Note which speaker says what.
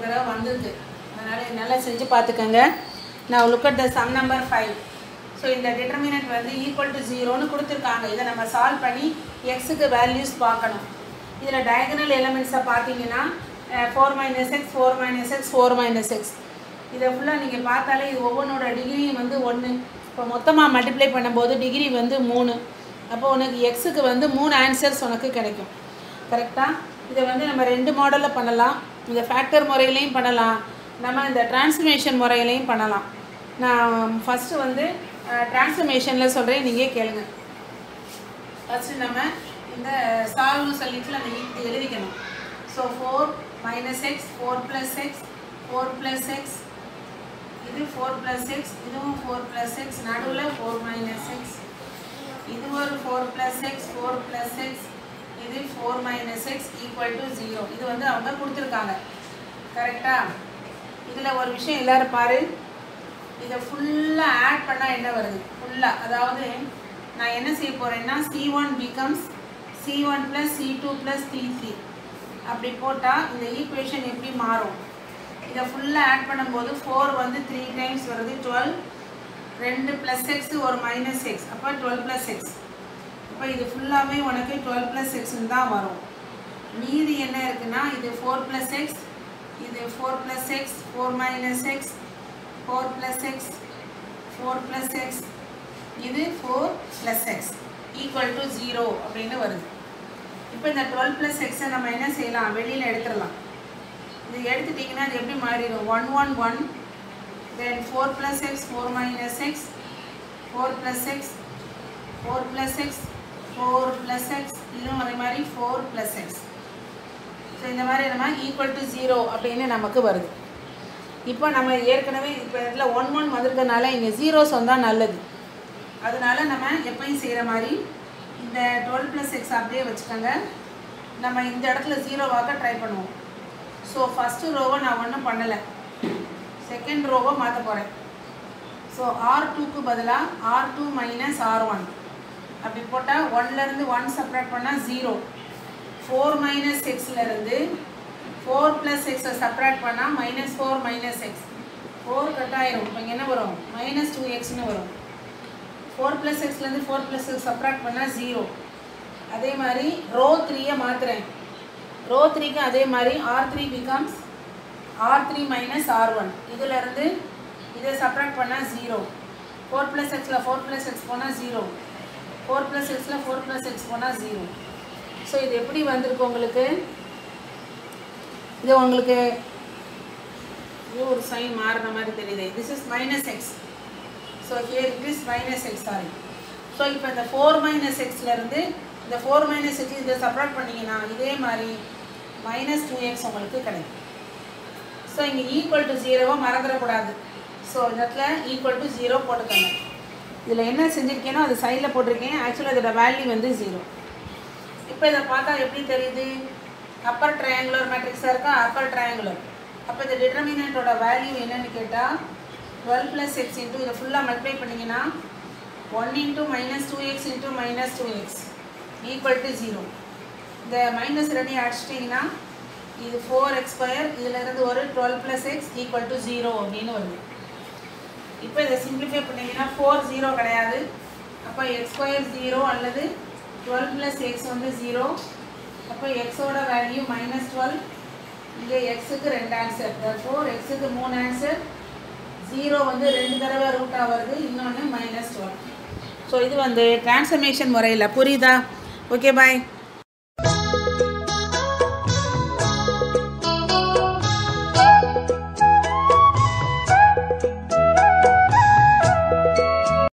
Speaker 1: தடவை வந்திருக்கு அதனால் நல்லா செஞ்சு பார்த்துக்கோங்க நான் look at the sum number five so இந்த டிட்டர்மினன்ட் வந்து ஈக்குவல் டு ஜீரோன்னு கொடுத்துருக்காங்க இதை நம்ம சால்வ் பண்ணி எக்ஸுக்கு வேல்யூஸ் பார்க்கணும் இதில் டயகனல் எலமெண்ட்ஸை பார்த்தீங்கன்னா four minus x four minus x four minus x இதை ஃபுல்லாக நீங்கள் பார்த்தாலே இது ஒவ்வொன்றோட டிகிரியும் வந்து ஒன்று இப்போ மொத்தமாக மல்டிப்ளை பண்ணும்போது டிகிரி வந்து மூணு அப்போ உனக்கு எக்ஸுக்கு வந்து மூணு ஆன்சர்ஸ் உனக்கு கிடைக்கும் கரெக்டாக இதை வந்து நம்ம ரெண்டு மாடலில் பண்ணலாம் இந்த ஃபேக்டர் முறையிலையும் பண்ணலாம் நம்ம இந்த டிரான்ஸ்ஃபர்மேஷன் முறையிலையும் பண்ணலாம் நான் ஃபஸ்ட்டு வந்து டிரான்ஸ்ஃபர்மேஷனில் சொல்கிறேன் நீங்கள் கேளுங்க ஃபஸ்ட்டு நம்ம இந்த சால்வ்னு சொல்லிட்டு நம்ம இது எழுதிக்கணும் so four minus x four plus x four plus x இது ஃபோர் ப்ளஸ் எக்ஸ் இதுவும் ஃபோர் ப்ளஸ் எக்ஸ் நடுவில் ஃபோர் மைனஸ் எக்ஸ் இது ஒரு four plus x four plus x இது four minus x equal to zero இது வந்து அவங்க கொடுத்துருக்காங்க கரெக்டாக இதில் ஒரு விஷயம் எல்லாரும் பாரு இதை ஃபுல்லாக ஆட் பண்ணால் என்ன வருது ஃபுல்லாக அதாவது நான் என்ன செய்ய போகிறேன்னா C one becomes C one plus C two plus C three அப்படி போட்டால் இந்த ஈக்குவேஷன் எப்படி மாறும் இதை ஃபுல்லாக ஆட் பண்ணும்போது ஃபோர் வந்து த்ரீ டைம்ஸ் வருது டுவெல் ரெண்டு ப்ளஸ் எக்ஸ் ஒரு மைனஸ் எக்ஸ் அப்போ டுவெல் ப்ளஸ் எக்ஸ் அப்போ இது ஃபுல்லாகவே உனக்கு டுவெல் ப்ளஸ் எக்ஸ்னு தான் வரும் மீதி என்ன இருக்குன்னா இது ஃபோர் ப்ளஸ் எக்ஸ் இது four plus x four minus x four plus x four plus x இது four plus x equal to zero அப்படின்னு வருது இப்போ இந்த டுவெல் ப்ளஸ் எக்ஸை நம்ம என்ன செய்யலாம் வெளியில் எடுத்துடலாம் இது எடுத்துட்டிங்கன்னா அது எப்படி மாறிடும் one one one then four plus x four minus x four plus x four plus x four plus x இதுவும் அதே மாதிரி ஃபோர் ப்ளஸ் எக்ஸ் ஸோ இந்த மாதிரி நம்ம ஈக்குவல் டு ஜீரோ அப்படின்னு நமக்கு வருது இப்போ நம்ம ஏற்கனவே இப்போ இதில் ஒன் ஒன் வந்திருக்கனால இங்கே ஜீரோஸ் வந்தால் நல்லது அதனால நம்ம எப்பயும் செய்கிற மாதிரி இந்த டுவெல் ப்ளஸ் எக்ஸ் அப்படியே வச்சுக்கோங்க நம்ம இந்த இடத்துல ஜீரோவாக்க ட்ரை பண்ணுவோம் ஸோ ஃபஸ்ட்டு ரோவை நான் ஒன்றும் பண்ணலை செகண்ட் ரோவை மாற்ற போகிறேன் ஸோ ஆர் டூக்கு பதிலாக R two minus R one அப்படி போட்டால் ஒன்லேருந்து ஒன் செப்பரேட் பண்ணால் ஜீரோ ஃபோர் மைனஸ் எக்ஸ்லேருந்து ஃபோர் ப்ளஸ் எக்ஸை செப்பரேட் பண்ணால் minus four minus x four cut ஆயிரும் இப்போ இங்கே என்ன வரும் மைனஸ் டூ எக்ஸ்னு வரும் ஃபோர் ப்ளஸ் எக்ஸ்லேருந்து ஃபோர் ப்ளஸ் எக்ஸ் செப்பரேட் பண்ணால் ஜீரோ அதே மாதிரி ரோ த்ரீயை மாற்றுறேன் ரோ த்ரீக்கு அதே மாதிரி R three becomes R three minus R one இதிலேருந்து இதை செப்பரேட் பண்ணால் ஜீரோ ஃபோர் ப்ளஸ் எக்ஸில் ஃபோர் ப்ளஸ் எக்ஸ் போனால் ஜீரோ ஃபோர் ப்ளஸ் எக்ஸில் ஃபோர் ப்ளஸ் எக்ஸ் போனால் ஜீரோ ஸோ இது எப்படி வந்திருக்கு உங்களுக்கு இது உங்களுக்கு இது ஒரு சைன் மாறுற மாதிரி தெரியுது this is minus x so here it is minus x sorry so இப்போ இந்த ஃபோர் மைனஸ் எக்ஸ்லேருந்து இந்த ஃபோர் மைனஸ் எக்ஸ் இதை செப்பரேட் பண்ணிங்கன்னா இதே மாதிரி மைனஸ் டூ எக்ஸ் உங்களுக்கு கிடைக்கும் ஸோ இங்கே ஈக்குவல் டு ஜீரோவை மறந்துடக்கூடாது ஸோ இந்த இடத்துல ஈக்குவல் டு ஜீரோ போட்டுக்கோங்க இதில் என்ன செஞ்சுருக்கேனோ அது சைடில் போட்டிருக்கேன் ஆக்சுவலாக இதோட வேல்யூ வந்து ஜீரோ இப்போ இதை பார்த்தா எப்படி தெரியுது அப்பர் ட்ரையாங்குலர் மேட்ரிக்ஸாக இருக்கா அப்பர் ட்ரையாங்குலர் அப்போ இந்த டிட்டர்மினண்ட்டோட வேல்யூ என்னன்னு கேட்டால் டுவெல் ப்ளஸ் எக்ஸ் இன்ட்டு இதை ஃபுல்லாக மல்டிப்ளை பண்ணிங்கன்னா one into minus two x into minus two x equal to zero இந்த மைனஸ் ரெண்டையும் அடிச்சிட்டிங்கன்னா இது ஃபோர் எக்ஸ் ஸ்கொயர் இதிலேருந்து ஒரு twelve plus x equal to zero அப்படின்னு வருது இப்போ இதை சிம்பிளிஃபை பண்ணிங்கன்னா ஃபோர் ஜீரோ கிடையாது அப்போ எக்ஸ் ஸ்கொயர் ஜீரோ அல்லது டுவெல் ப்ளஸ் எக்ஸ் வந்து ஜீரோ அப்போ எக்ஸோட வேல்யூ மைனஸ் டுவெல் இங்கே எக்ஸுக்கு ரெண்டு ஆன்சர் ஃபோர் எக்ஸுக்கு மூணு ஆன்சர் ஜீரோ வந்து ரெண்டு தடவை ரூட்டாக வருது இன்னொன்று மைனஸ் டுவெல் ஸோ இது வந்து டிரான்ஸ்ஃபர்மேஷன் முறையில் புரியுதா ஓகே பாய்